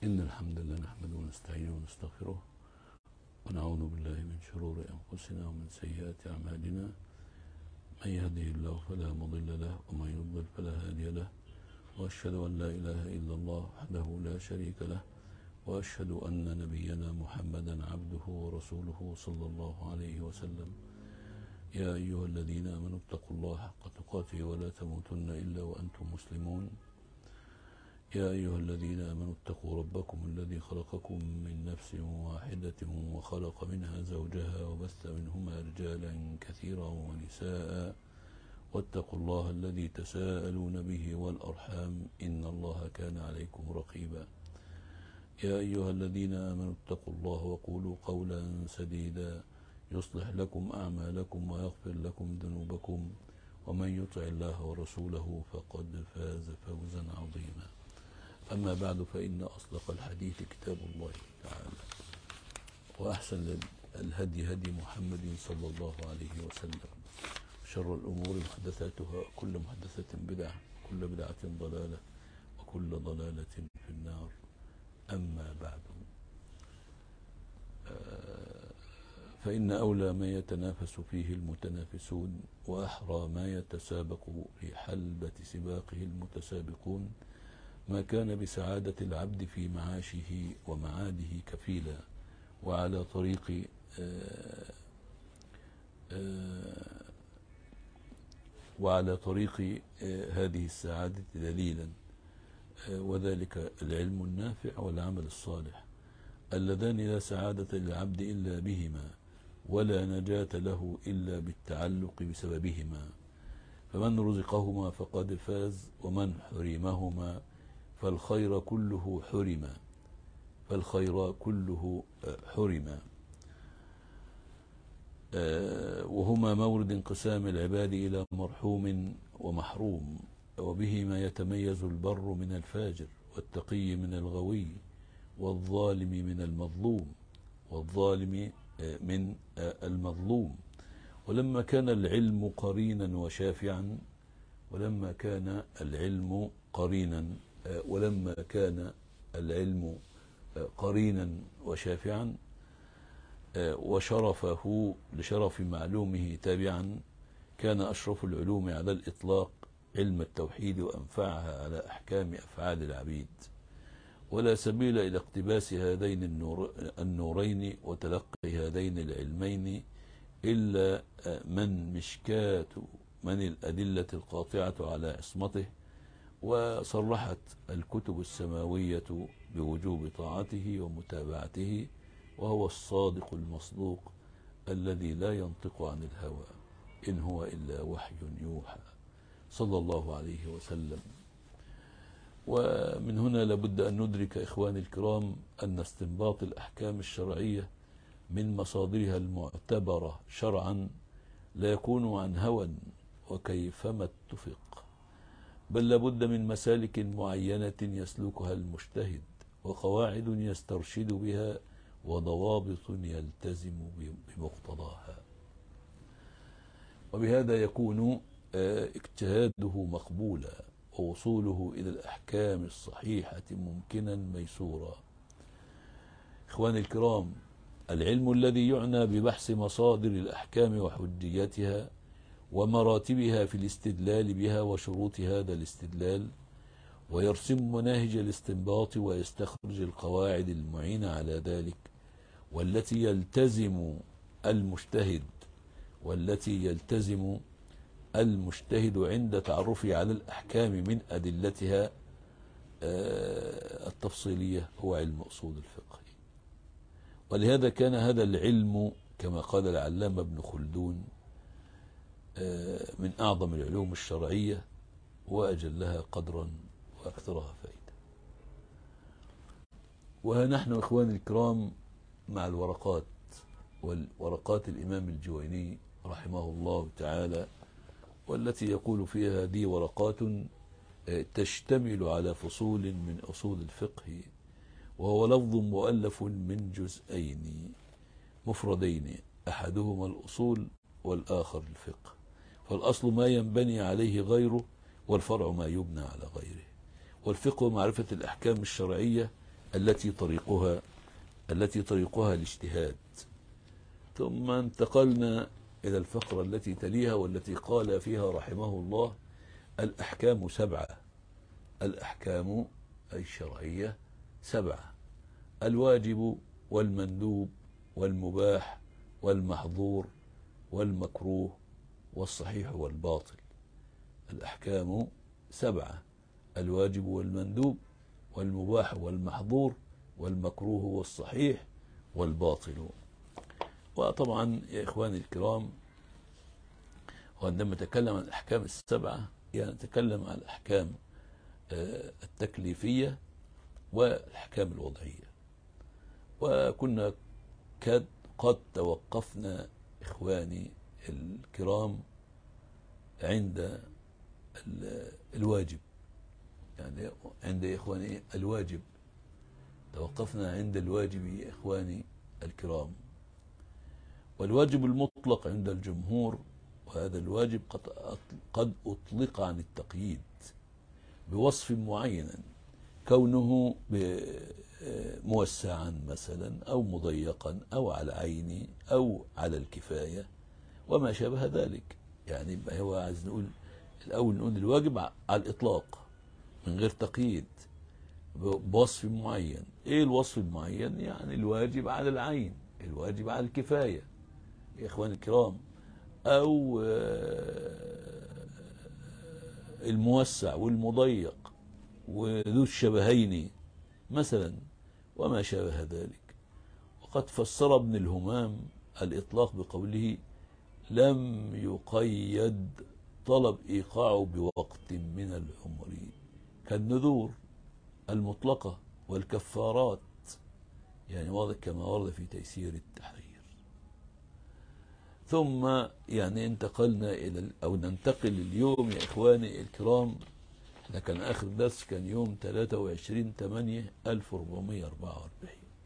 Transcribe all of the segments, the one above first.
إن الحمد لله نحمده ونستعينه ونستغفره ونعوذ بالله من شرور أنفسنا ومن سيئات أعمالنا من يهده الله فلا مضل له ومن يضلل فلا هادي له وأشهد أن لا إله إلا الله وحده لا شريك له وأشهد أن نبينا محمدا عبده ورسوله صلى الله عليه وسلم يا أيها الذين آمنوا اتقوا الله حق تقاته ولا تموتن إلا وأنتم مسلمون يا أيها الذين آمنوا اتقوا ربكم الذي خلقكم من نفس واحدة وخلق منها زوجها وبث منهما رجالا كثيرا ونساء واتقوا الله الذي تساءلون به والأرحام إن الله كان عليكم رقيبا يا أيها الذين آمنوا اتقوا الله وقولوا قولا سديدا يصلح لكم أعمالكم ويغفر لكم ذنوبكم ومن يطع الله ورسوله فقد فاز فوزا عظيما أما بعد فإن أصدق الحديث كتاب الله تعالى وأحسن الهدي هدي محمد صلى الله عليه وسلم شر الأمور محدثاتها كل محدثة بدعة كل بدعة ضلالة وكل ضلالة في النار أما بعد فإن أولى ما يتنافس فيه المتنافسون وأحرى ما يتسابق في حلبة سباقه المتسابقون ما كان بسعادة العبد في معاشه ومعاده كفيلا وعلى طريق آآ آآ وعلى طريق هذه السعادة دليلا وذلك العلم النافع والعمل الصالح اللذان لا سعادة للعبد إلا بهما ولا نجاة له إلا بالتعلق بسببهما فمن رزقهما فقد فاز ومن حرمهما فالخير كله حرم فالخير كله حرم وهما مورد انقسام العباد إلى مرحوم ومحروم وبهما يتميز البر من الفاجر والتقي من الغوي والظالم من المظلوم والظالم من المظلوم ولما كان العلم قرينا وشافعا ولما كان العلم قرينا ولما كان العلم قرينا وشافعا وشرفه لشرف معلومه تابعا كان أشرف العلوم على الإطلاق علم التوحيد وأنفعها على أحكام أفعال العبيد ولا سبيل إلى اقتباس هذين النور النورين وتلقي هذين العلمين إلا من مشكاة من الأدلة القاطعة على عصمته وصرحت الكتب السماوية بوجوب طاعته ومتابعته وهو الصادق المصدوق الذي لا ينطق عن الهوى إن هو إلا وحي يوحى صلى الله عليه وسلم ومن هنا لابد أن ندرك إخواني الكرام أن استنباط الأحكام الشرعية من مصادرها المعتبرة شرعا لا يكون عن هوى وكيفما اتفق بل لابد من مسالك معينة يسلكها المجتهد وقواعد يسترشد بها وضوابط يلتزم بمقتضاها وبهذا يكون اجتهاده مقبولا ووصوله إلى الأحكام الصحيحة ممكنا ميسورا إخواني الكرام العلم الذي يعنى ببحث مصادر الأحكام وحجيتها ومراتبها في الاستدلال بها وشروط هذا الاستدلال ويرسم مناهج الاستنباط ويستخرج القواعد المعينة على ذلك والتي يلتزم المجتهد والتي يلتزم المجتهد عند تعرفه على الأحكام من أدلتها التفصيلية هو علم أصول الفقه ولهذا كان هذا العلم كما قال العلامة ابن خلدون من أعظم العلوم الشرعية وأجلها قدرا وأكثرها فائدة وها نحن إخواني الكرام مع الورقات والورقات الإمام الجويني رحمه الله تعالى والتي يقول فيها هذه ورقات تشتمل على فصول من أصول الفقه وهو لفظ مؤلف من جزئين مفردين أحدهما الأصول والآخر الفقه فالأصل ما ينبني عليه غيره والفرع ما يبنى على غيره والفقه معرفة الأحكام الشرعية التي طريقها التي طريقها الاجتهاد ثم انتقلنا إلى الفقرة التي تليها والتي قال فيها رحمه الله الأحكام سبعة الأحكام أي الشرعية سبعة الواجب والمندوب والمباح والمحظور والمكروه والصحيح والباطل الأحكام سبعة الواجب والمندوب والمباح والمحظور والمكروه والصحيح والباطل وطبعا يا إخواني الكرام وعندما نتكلم عن الأحكام السبعة يعني نتكلم عن الأحكام آه، التكليفية والأحكام الوضعية وكنا قد توقفنا إخواني الكرام عند الواجب يعني عند إخواني الواجب توقفنا عند الواجب يا إخواني الكرام والواجب المطلق عند الجمهور وهذا الواجب قد قد أطلق عن التقييد بوصف معين كونه موسعا مثلا أو مضيقا أو على عيني أو على الكفاية وما شابه ذلك يعني هو عايز نقول الأول نقول الواجب على الإطلاق من غير تقييد بوصف معين ايه الوصف المعين يعني الواجب على العين الواجب على الكفاية يا اخواني الكرام او آه، الموسع والمضيق وذو الشبهين مثلا وما شابه ذلك وقد فسر ابن الهمام الإطلاق بقوله لم يقيد طلب إيقاعه بوقت من العمر كالنذور المطلقة والكفارات يعني واضح كما ورد في تيسير التحرير ثم يعني انتقلنا إلى أو ننتقل اليوم يا إخواني الكرام ده كان آخر درس كان يوم 23 8 1444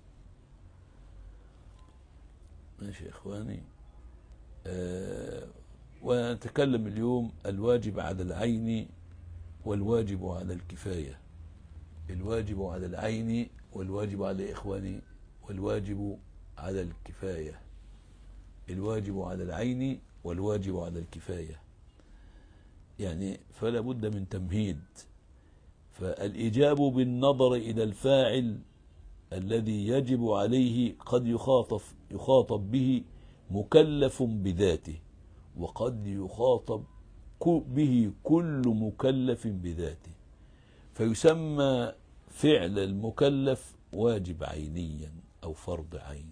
ماشي يا إخواني آه ونتكلم اليوم الواجب على العين والواجب على الكفاية الواجب على العين والواجب على إخواني والواجب على الكفاية الواجب على العين والواجب على الكفاية يعني فلا بد من تمهيد فالإجاب بالنظر إلى الفاعل الذي يجب عليه قد يخاطب يخاطب به مكلف بذاته وقد يخاطب به كل مكلف بذاته فيسمى فعل المكلف واجب عينيا أو فرض عين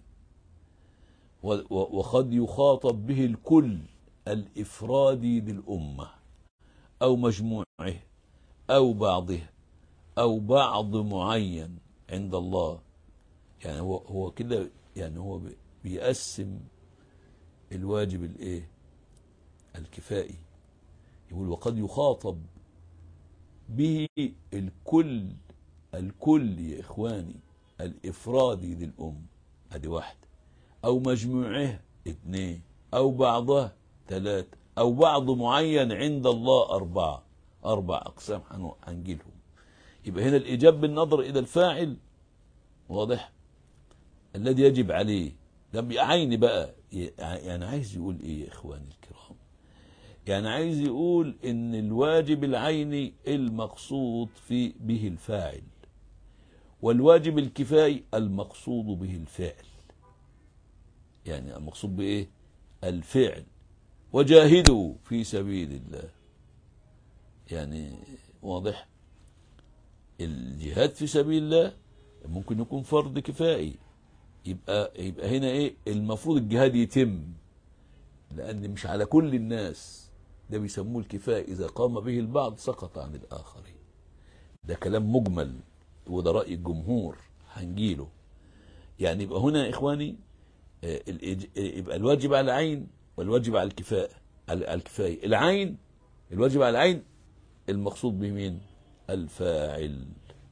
وقد يخاطب به الكل الإفرادي للأمة أو مجموعه أو بعضه أو بعض معين عند الله يعني هو هو كده يعني هو بيقسم الواجب الايه الكفائي يقول وقد يخاطب به الكل الكل يا إخواني الإفرادي للأم ادي واحد أو مجموعه اثنين أو بعضه ثلاثة أو بعض معين عند الله أربعة أربع أقسام هنجيلهم يبقى هنا الإجاب بالنظر إلى الفاعل واضح الذي يجب عليه لم عيني بقى يعني عايز يقول إيه يا إخواني الكرام يعني عايز يقول إن الواجب العيني المقصود في به الفاعل والواجب الكفائي المقصود به الفعل يعني المقصود بإيه الفعل وجاهدوا في سبيل الله يعني واضح الجهاد في سبيل الله ممكن يكون فرض كفائي يبقى يبقى هنا ايه المفروض الجهاد يتم لان مش على كل الناس ده بيسموه الكفايه اذا قام به البعض سقط عن الاخرين ده كلام مجمل وده راي الجمهور هنجيله يعني يبقى هنا يا اخواني آه، يبقى الواجب على العين والواجب على الكفاءة على الكفاية العين الواجب على العين المقصود به مين الفاعل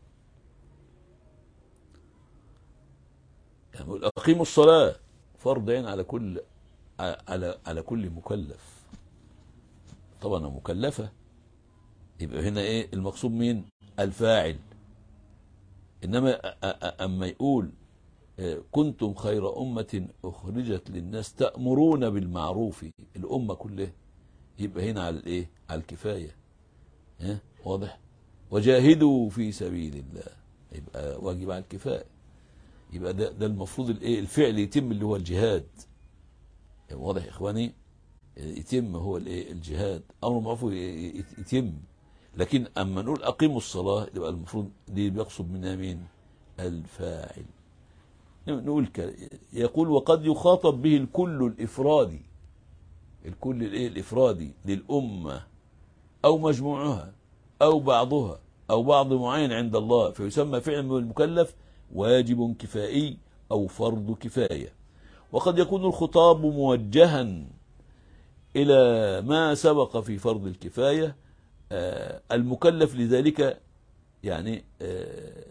يعني أقيموا الصلاة فرض عين على كل على على كل مكلف طبعا مكلفة يبقى هنا ايه المقصود مين الفاعل إنما أما يقول آه، كنتم خير أمة أخرجت للناس تأمرون بالمعروف الأمة كلها يبقى هنا على الإيه على الكفاية ها واضح وجاهدوا في سبيل الله يبقى واجب على الكفاية يبقى ده, ده المفروض الايه الفعل يتم اللي هو الجهاد واضح يا اخواني يتم هو الايه الجهاد امر معروف يتم لكن اما نقول اقيموا الصلاه يبقى المفروض دي بيقصد منها مين الفاعل نقول يقول وقد يخاطب به الكل الافرادي الكل الايه الافرادي للامه او مجموعها او بعضها او بعض معين عند الله فيسمى فعل المكلف واجب كفائي او فرض كفايه وقد يكون الخطاب موجها إلى ما سبق في فرض الكفاية آه، المكلف لذلك يعني آه،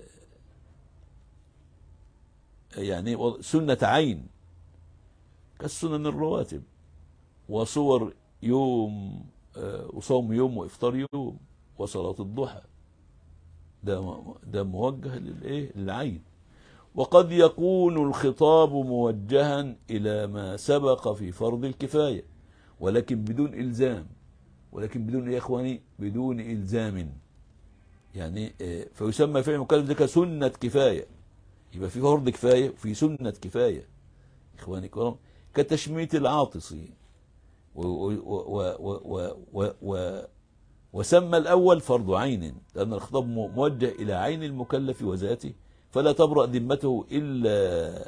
يعني سنة عين كالسنن الرواتب وصور يوم آه، وصوم يوم وإفطار يوم وصلاة الضحى ده ده موجه للايه للعين وقد يكون الخطاب موجها إلى ما سبق في فرض الكفاية ولكن بدون إلزام ولكن بدون يا إخواني بدون إلزام يعني آه، فيسمى فعل مكلف ذلك سنة كفاية يبقى في فرض كفاية وفي سنة كفاية إخواني الكرام كتشميت العاطس و و و وسمى الأول فرض عين لأن الخطاب موجه إلى عين المكلف وذاته فلا تبرأ ذمته إلا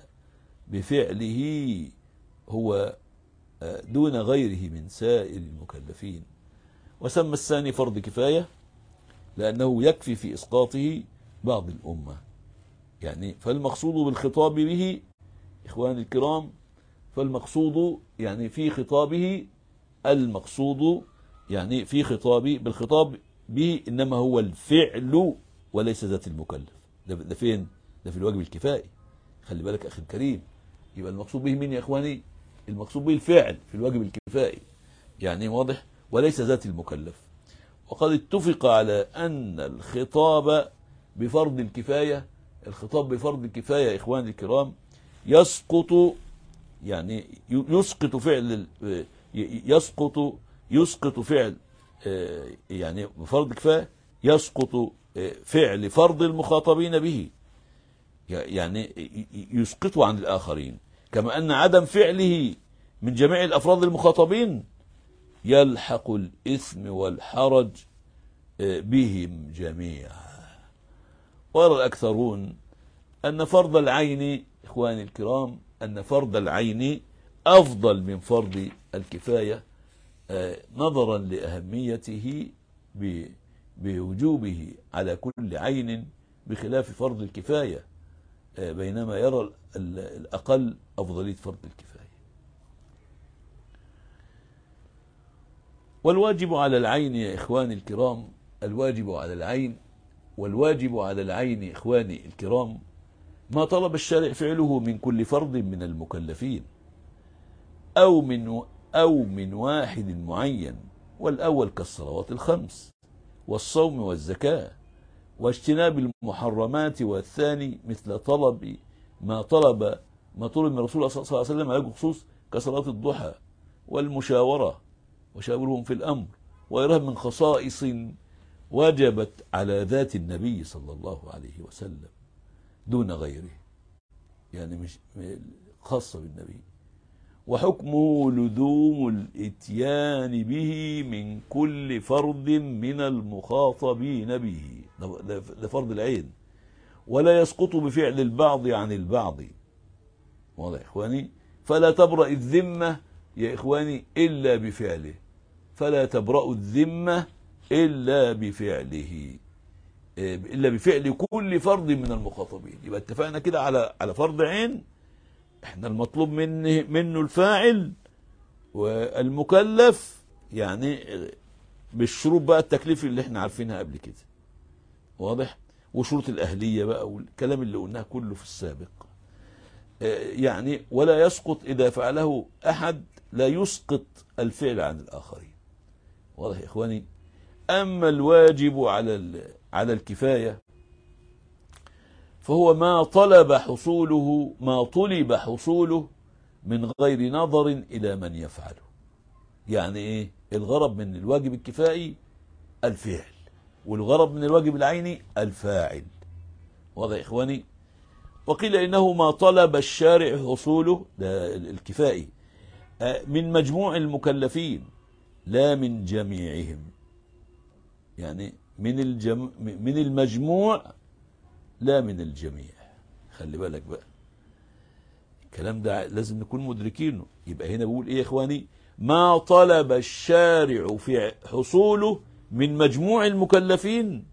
بفعله هو آه، دون غيره من سائر المكلفين وسمى الثاني فرض كفاية لأنه يكفي في إسقاطه بعض الأمة يعني فالمقصود بالخطاب به إخواني الكرام فالمقصود يعني في خطابه المقصود يعني في خطابه بالخطاب به إنما هو الفعل وليس ذات المكلف ده, ده فين ده في الواجب الكفائي خلي بالك اخي الكريم يبقى المقصود به مين يا اخواني المقصود به الفعل في الواجب الكفائي يعني واضح وليس ذات المكلف وقد اتفق على ان الخطاب بفرض الكفايه الخطاب بفرض الكفايه يا اخواني الكرام يسقط يعني يسقط فعل يسقط يسقط فعل آه، يعني بفرض كفايه يسقط فعل فرض المخاطبين به يعني يسقطه عن الآخرين كما أن عدم فعله من جميع الأفراد المخاطبين يلحق الإثم والحرج آه، بهم جميعا ويرى الأكثرون أن فرض العين إخواني الكرام أن فرض العين أفضل من فرض الكفاية آه، نظرا لأهميته بوجوبه على كل عين بخلاف فرض الكفاية آه، بينما يرى الأقل أفضلية فرض الكفاية والواجب على العين يا إخواني الكرام الواجب على العين والواجب على العين إخواني الكرام ما طلب الشارع فعله من كل فرض من المكلفين أو من أو من واحد معين والأول كالصلوات الخمس والصوم والزكاة واجتناب المحرمات والثاني مثل طلب ما طلب ما طلب من رسول الله صلى الله عليه وسلم على خصوص كصلاة الضحى والمشاورة وشاورهم في الأمر وغيرها من خصائص وجبت على ذات النبي صلى الله عليه وسلم دون غيره يعني مش خاصة بالنبي وحكمه لزوم الاتيان به من كل فرد من المخاطبين به ده فرض العين ولا يسقط بفعل البعض عن البعض واضح يا إخواني فلا تبرأ الذمة يا إخواني إلا بفعله فلا تبرأ الذمة إلا بفعله إلا بفعل كل فرد من المخاطبين يبقى اتفقنا كده على على فرض عين احنا المطلوب منه منه الفاعل والمكلف يعني بالشروط بقى التكليف اللي احنا عارفينها قبل كده واضح وشروط الأهلية بقى والكلام اللي قلناه كله في السابق آه، يعني ولا يسقط إذا فعله أحد لا يسقط الفعل عن الآخرين واضح يا إخواني أما الواجب على على الكفاية فهو ما طلب حصوله ما طلب حصوله من غير نظر إلى من يفعله يعني إيه الغرض من الواجب الكفائي الفعل والغرض من الواجب العيني الفاعل واضح يا إخواني وقيل إنه ما طلب الشارع حصوله ده الكفائي من مجموع المكلفين لا من جميعهم يعني من الجم... من المجموع لا من الجميع خلي بالك بقى الكلام ده لازم نكون مدركينه يبقى هنا بقول ايه يا اخواني ما طلب الشارع في حصوله من مجموع المكلفين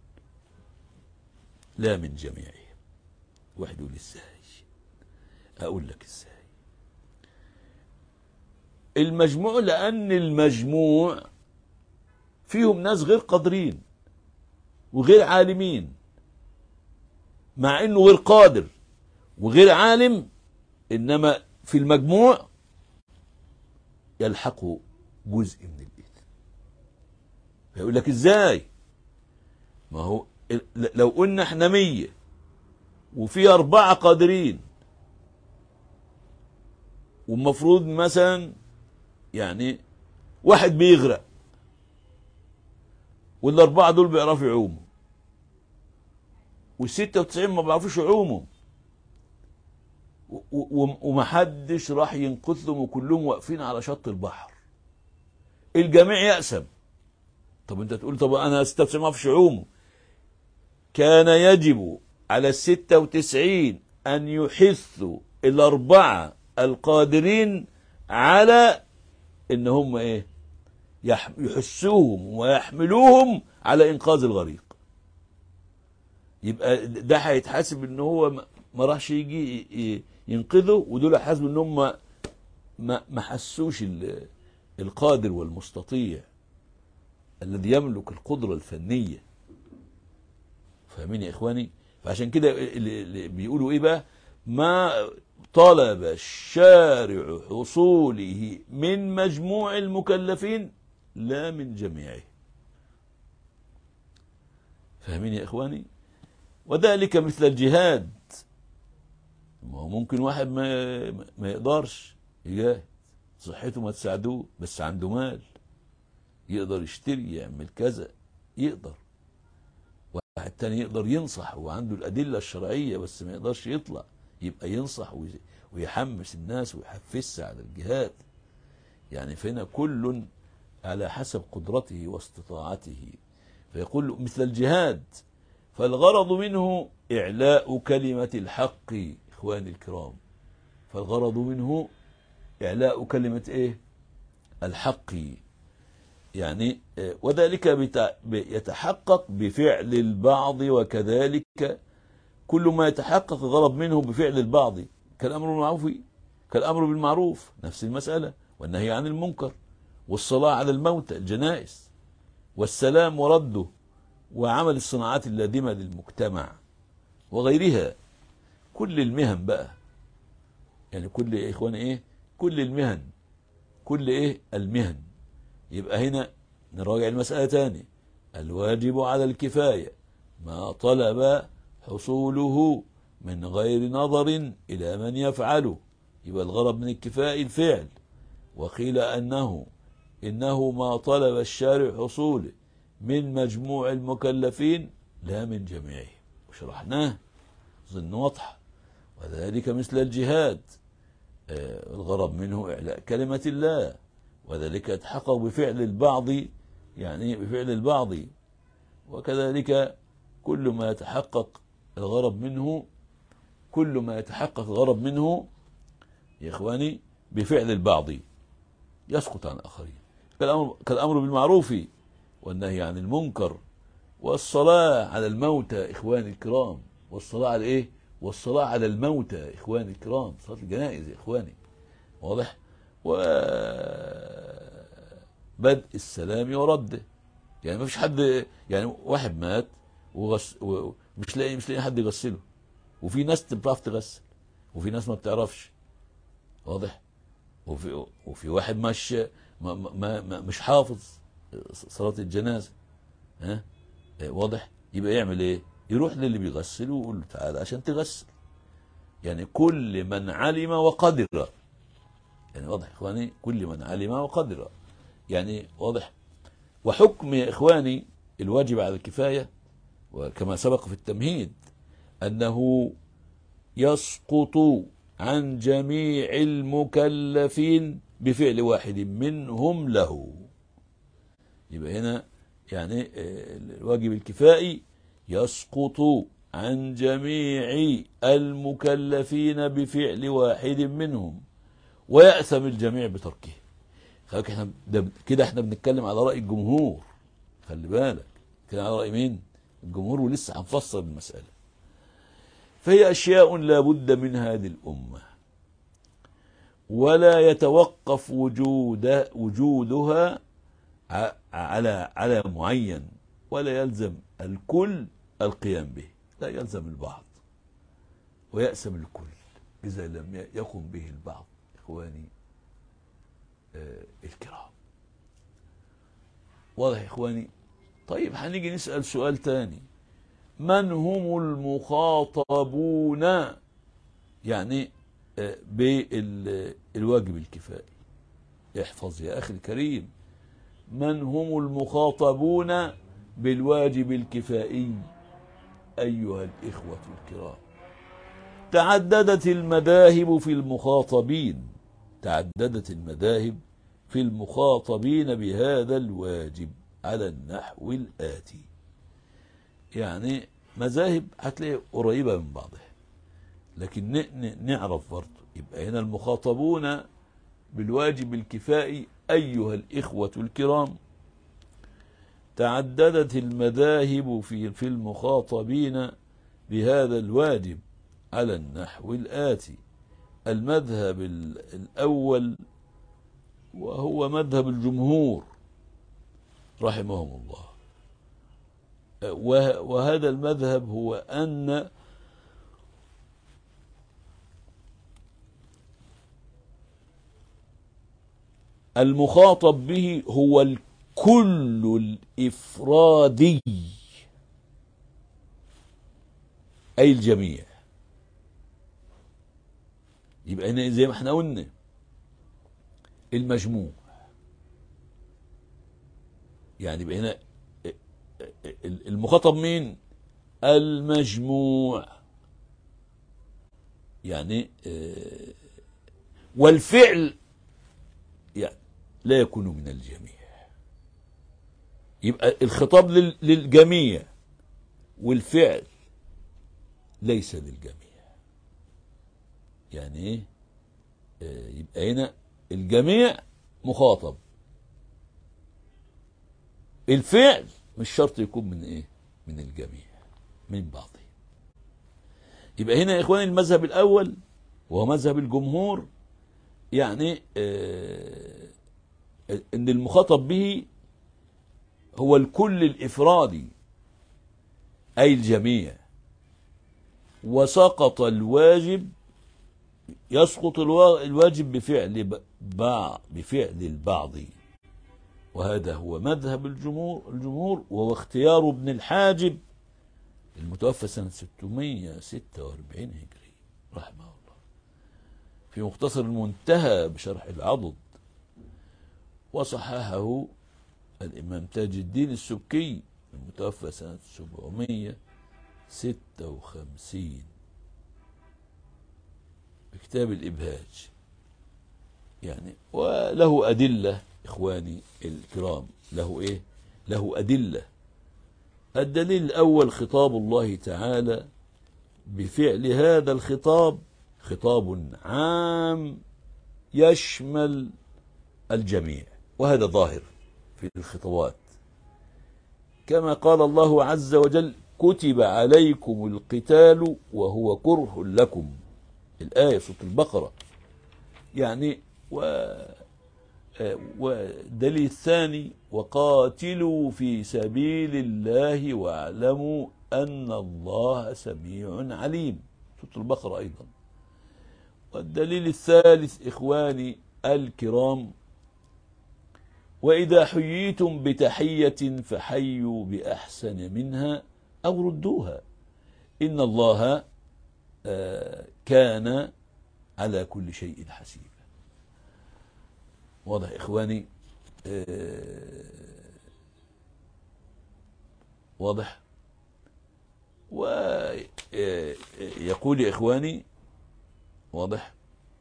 لا من جميعهم واحد يقول ازاي اقول لك ازاي المجموع لان المجموع فيهم ناس غير قادرين وغير عالمين مع انه غير قادر وغير عالم انما في المجموع يلحقه جزء من الاثم فيقول لك ازاي ما هو لو قلنا احنا مية وفي أربعة قادرين والمفروض مثلا يعني واحد بيغرق والأربعة دول بيعرفوا يعوموا والستة وتسعين ما بيعرفوش يعوموا ومحدش راح ينقذهم وكلهم واقفين على شط البحر الجميع يأسم طب انت تقول طب انا ستة وتسعين ما اعرفش يعوموا كان يجب على الستة وتسعين أن يحثوا الأربعة القادرين على إن هم إيه يحسوهم ويحملوهم على إنقاذ الغريق يبقى ده هيتحاسب إن هو ما راحش يجي ينقذه ودول هيحاسبوا إن هم ما ما حسوش القادر والمستطيع الذي يملك القدرة الفنية فاهمين يا إخواني فعشان كده بيقولوا إيه بقى ما طلب الشارع حصوله من مجموع المكلفين لا من جميعه فاهمين يا إخواني وذلك مثل الجهاد ما هو ممكن واحد ما, ما يقدرش يجاهد صحته ما تساعدوه بس عنده مال يقدر يشتري يعمل كذا يقدر واحد تاني يقدر ينصح وعنده الأدلة الشرعية بس ما يقدرش يطلع يبقى ينصح ويحمس الناس ويحفزها على الجهاد يعني فهنا كل على حسب قدرته واستطاعته فيقول مثل الجهاد فالغرض منه إعلاء كلمة الحق إخواني الكرام فالغرض منه إعلاء كلمة إيه الحق يعني وذلك يتحقق بفعل البعض وكذلك كل ما يتحقق الغرض منه بفعل البعض كالأمر بالمعروف كالأمر بالمعروف نفس المسألة والنهي عن المنكر والصلاة على الموتى الجنائز والسلام ورده وعمل الصناعات اللازمة للمجتمع وغيرها كل المهن بقى يعني كل يا إخواني إيه كل المهن كل إيه المهن يبقى هنا نراجع المسألة تاني الواجب على الكفاية ما طلب حصوله من غير نظر إلى من يفعله يبقى الغرض من الكفاء الفعل وقيل أنه إنه ما طلب الشارع حصوله من مجموع المكلفين لا من جميعهم وشرحناه ظن واضحة وذلك مثل الجهاد آه الغرض منه إعلاء كلمة الله وذلك يتحقق بفعل البعض يعني بفعل البعض وكذلك كل ما يتحقق الغرض منه كل ما يتحقق الغرض منه يا إخواني بفعل البعض يسقط عن الآخرين كالأمر, كالأمر بالمعروف والنهي عن المنكر والصلاة على الموتى إخواني الكرام والصلاة على إيه والصلاة على الموتى إخواني الكرام صلاة الجنائز يا إخواني واضح وبدء السلام ورده يعني ما فيش حد يعني واحد مات وغس ومش لاقي مش لاقي حد يغسله وفي ناس بتعرف تغسل وفي ناس ما بتعرفش واضح وفي وفي واحد مش ما ما ما مش حافظ صلاة الجنازة ها واضح يبقى يعمل ايه يروح للي بيغسل ويقول له تعالى عشان تغسل يعني كل من علم وقدر يعني واضح يا إخواني كل من علم وقدر يعني واضح وحكم يا إخواني الواجب على الكفاية وكما سبق في التمهيد أنه يسقط عن جميع المكلفين بفعل واحد منهم له يبقى هنا يعني آه، الواجب الكفائي يسقط عن جميع المكلفين بفعل واحد منهم ويأثم الجميع بتركه خلي بالك احنا ده- كده احنا بنتكلم على رأي الجمهور خلي بالك كده على رأي مين الجمهور ولسه هنفصل المسألة فهي أشياء لا بد من هذه الأمة ولا يتوقف وجود وجودها ع- على على معين ولا يلزم الكل القيام به لا يلزم البعض ويأسم الكل إذا لم ي- يقم به البعض إخواني آه، الكرام واضح يا إخواني طيب هنيجي نسأل سؤال تاني من هم المخاطبون يعني آه، بالواجب الكفائي احفظ يا أخي الكريم من هم المخاطبون بالواجب الكفائي أيها الإخوة الكرام تعددت المذاهب في المخاطبين تعددت المذاهب في المخاطبين بهذا الواجب على النحو الآتي يعني مذاهب هتلاقي قريبة من بعضها لكن ن- ن- نعرف برضه يبقى هنا المخاطبون بالواجب الكفائي أيها الإخوة الكرام تعددت المذاهب في في المخاطبين بهذا الواجب على النحو الآتي المذهب ال- الأول وهو مذهب الجمهور رحمهم الله وه- وهذا المذهب هو أن المخاطب به هو الكل الإفرادي أي الجميع يبقى هنا زي ما احنا قلنا المجموع يعني يبقى هنا المخاطب مين المجموع يعني آه، والفعل يعني لا يكون من الجميع يبقى الخطاب لل- للجميع والفعل ليس للجميع يعني ايه آه، يبقى هنا الجميع مخاطب الفعل مش شرط يكون من ايه من الجميع من بعضه يبقى هنا يا اخواني المذهب الاول وهو مذهب الجمهور يعني آه ان المخاطب به هو الكل الافرادي اي الجميع وسقط الواجب يسقط الوا- الواجب بفعل ب- بعض بفعل البعض وهذا هو مذهب الجمهور الجمهور وهو اختيار ابن الحاجب المتوفى سنة 646 هجري رحمه الله في مختصر المنتهى بشرح العضد وصححه الإمام تاج الدين السبكي المتوفى سنة 756 بكتاب الإبهاج يعني وله أدلة إخواني الكرام له إيه له أدلة الدليل الأول خطاب الله تعالى بفعل هذا الخطاب خطاب عام يشمل الجميع وهذا ظاهر في الخطوات كما قال الله عز وجل كتب عليكم القتال وهو كره لكم الآية سورة البقرة يعني و آه، والدليل الثاني وقاتلوا في سبيل الله واعلموا أن الله سميع عليم سورة البقرة أيضا والدليل الثالث إخواني الكرام وإذا حييتم بتحية فحيوا بأحسن منها أو ردوها إن الله آه، كان على كل شيء حسيبا واضح إخواني آه، واضح ويقول يا إخواني واضح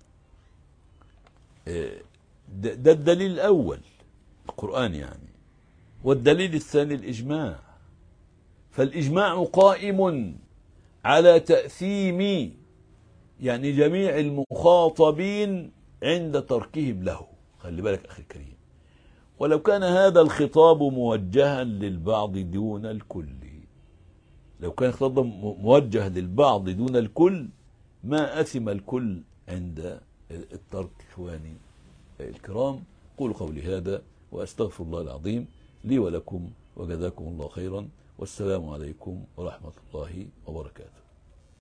آه، ده ده الدليل الأول القرآن يعني والدليل الثاني الإجماع فالإجماع قائم على تأثيم يعني جميع المخاطبين عند تركهم له خلي بالك أخي الكريم ولو كان هذا الخطاب موجها للبعض دون الكل لو كان الخطاب موجه للبعض دون الكل ما أثم الكل عند الترك إخواني الكرام قولوا قولي هذا وأستغفر الله العظيم لي ولكم وجزاكم الله خيرا والسلام عليكم ورحمة الله وبركاته